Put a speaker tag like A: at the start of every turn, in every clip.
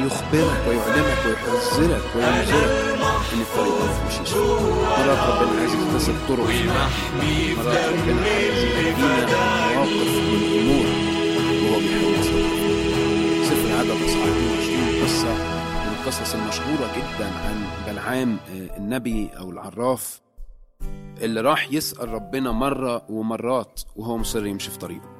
A: يخبرك ويعلمك ويحذرك وينذرك ان الطريق ما تمشيش مرات ربنا عايز يختصر طرق مرات ربنا عايز يدينا مواقف والامور وهو بيحاول يصلح سفر العدد اصحاح 22 قصه من القصص المشهوره جدا عن بلعام آه، النبي او العراف اللي راح يسال ربنا مره ومرات وهو مصر يمشي في طريقه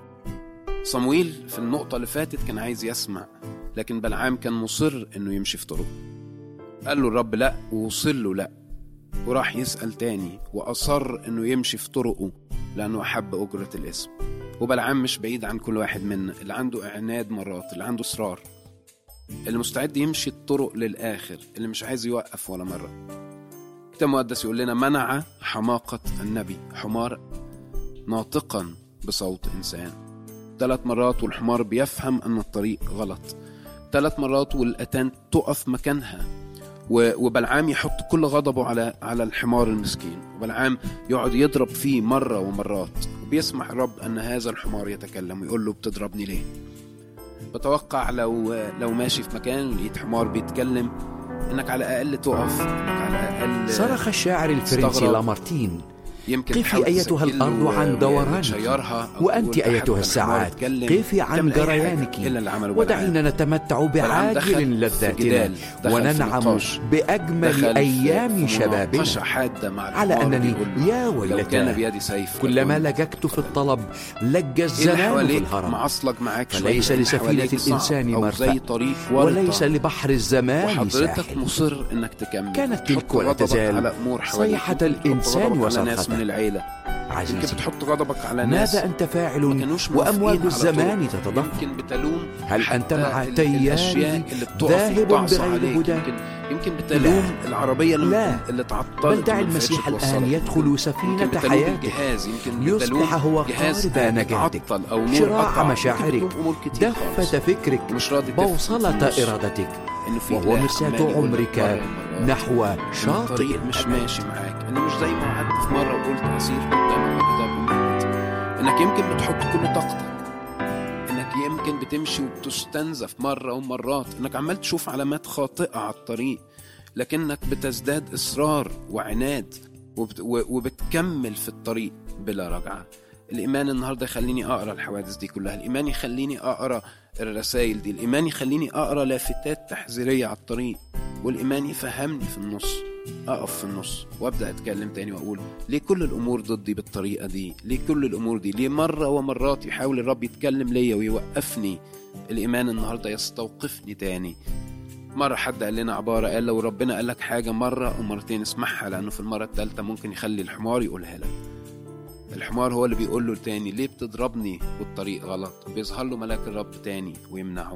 A: صمويل في النقطة اللي فاتت كان عايز يسمع لكن بلعام كان مصر انه يمشي في طرقه قال له الرب لا ووصل له لا وراح يسأل تاني وأصر انه يمشي في طرقه لأنه أحب أجرة الاسم وبلعام مش بعيد عن كل واحد منا اللي عنده إعناد مرات اللي عنده إصرار اللي مستعد يمشي الطرق للآخر اللي مش عايز يوقف ولا مرة الكتاب المقدس يقول لنا منع حماقة النبي حمار ناطقا بصوت إنسان ثلاث مرات والحمار بيفهم ان الطريق غلط ثلاث مرات والاتان تقف مكانها و- وبلعام يحط كل غضبه على على الحمار المسكين وبلعام يقعد يضرب فيه مره ومرات وبيسمح الرب ان هذا الحمار يتكلم ويقول له بتضربني ليه بتوقع لو لو ماشي في مكان ولقيت حمار بيتكلم انك على الاقل تقف انك على الاقل
B: صرخ الشاعر الفرنسي
A: استغرب.
B: لامارتين
A: يمكن
B: قفي
A: تحاول
B: أيتها
A: تسجله
B: الأرض عن
A: و-
B: دورانك
A: وتشيرها أو
B: وأنت
A: تقول
B: أيتها
A: لحد
B: الساعات
A: الحمار اتكلم،
B: قفي عن
A: تعمل أي حاجة
B: جريانك
A: إلا اللي عمله بلعام.
B: ودعينا نتمتع
A: بلعام دخل
B: بعاجل
A: في
B: لذاتنا
A: جدال، دخل في
B: وننعم
A: نقاش، دخل
B: بأجمل
A: في-
B: أيام
A: في
B: شبابنا
A: مناقشة حادة مع
B: على
A: الحمار
B: أنني
A: بيقول له،
B: يا
A: لو كان
B: ويلتاه
A: بيدي سيف
B: كلما
A: لكنت
B: لججت في الطلب لج
A: إيه اللي
B: الزمان في
A: حواليك
B: الهرم
A: معصلج معاك شوية
B: فليس
A: اللي
B: لسفينة
A: حواليك صعب
B: الإنسان
A: أو
B: مرفأ
A: زي طريق ورطة
B: وليس لبحر الزمان
A: وحضرتك
B: ساحل
A: مصر انك تكمل
B: كانت
A: تحط
B: تلك ولا
A: غضبك
B: تزال
A: على امور حواليك
B: صيحة
A: يمكن تحط
B: الإنسان
A: غضبك على ناس
B: وصرخته.
A: من العيله يمكن
B: عزيزي
A: بتحط غضبك على ناس
B: ماذا أنت
A: ما
B: فاعل
A: كانوش موافقين
B: وأمواج
A: على
B: الزمان
A: طرق.
B: تتضخم
A: يمكن بتلوم
B: هل أنت
A: حتى
B: مع
A: ال-
B: تيار
A: الاشياء اللي بتقف
B: ذاهب
A: وبتعصى
B: بغير
A: عليك
B: هدى؟
A: يمكن يمكن بتلوم العربيه اللي
B: لا.
A: اللي اتعطلت
B: بل دع
A: وما نفعتش
B: المسيح الآن
A: توصلك.
B: يدخل
A: يمكن
B: سفينة
A: بتلوم
B: حياتك
A: الجهاز يمكن
B: ليصبح
A: بتلوم
B: هو
A: جهاز
B: قارب نجاتك
A: اتعطل او نور
B: شراع
A: قطع. يمكن
B: مشاعرك
A: بتلوم امور كتير خالص.
B: دفة فكرك
A: مش راضي تفهم
B: بوصلة
A: في النص.
B: إرادتك
A: إنه في
B: وهو
A: إله
B: مرساة
A: عمال يقول لك
B: عمرك
A: مرة ومرات
B: نحو
A: إن
B: شاطئ
A: الطريق مش ماشي معاك انا مش زي ما وعدت في مره وقلت هسير قدامك كده بموت انك يمكن بتحط كل طاقتك انك يمكن بتمشي وبتستنزف مره ومرات انك عمال تشوف علامات خاطئه على الطريق لكنك بتزداد اصرار وعناد وبت و- وبتكمل في الطريق بلا رجعه الايمان النهارده يخليني اقرا الحوادث دي كلها الايمان يخليني اقرا الرسائل دي الايمان يخليني اقرا لافتات تحذيريه على الطريق والايمان يفهمني في النص اقف في النص وابدا اتكلم تاني واقول ليه كل الامور ضدي بالطريقه دي ليه كل الامور دي ليه مره ومرات يحاول الرب يتكلم ليا ويوقفني الايمان النهارده يستوقفني تاني مرة حد قال لنا عبارة قال لو ربنا قال لك حاجة مرة أو مرتين اسمعها لأنه في المرة الثالثة ممكن يخلي الحمار يقولها لك الحمار هو اللي بيقول له تاني ليه بتضربني والطريق غلط بيظهر له ملاك الرب تاني ويمنعه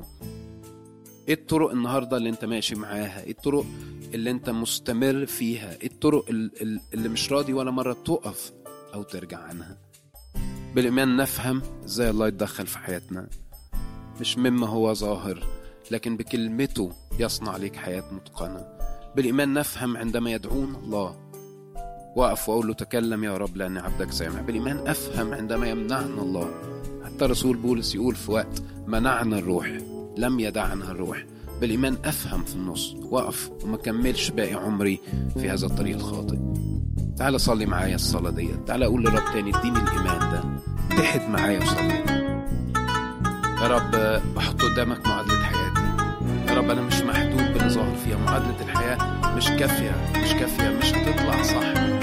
A: ايه الطرق النهارده اللي انت ماشي معاها ايه الطرق اللي انت مستمر فيها ايه الطرق ال- ال- اللي مش راضي ولا مره تقف او ترجع عنها بالايمان نفهم ازاي الله يتدخل في حياتنا مش مما هو ظاهر لكن بكلمته يصنع لك حياه متقنه بالايمان نفهم عندما يدعونا الله واقف واقول له تكلم يا رب لان عبدك سامع بالايمان افهم عندما يمنعنا الله حتى رسول بولس يقول في وقت منعنا الروح لم يدعنا الروح بالايمان افهم في النص واقف وما كملش باقي عمري في هذا الطريق الخاطئ تعال صلي معايا الصلاه دي تعال اقول لرب تاني اديني الايمان ده اتحد معايا وصلي يا رب بحط قدامك معادله حياتي يا رب انا مش محدود باللي ظاهر فيها معادله الحياه مش كافيه مش كافيه مش هتطلع صح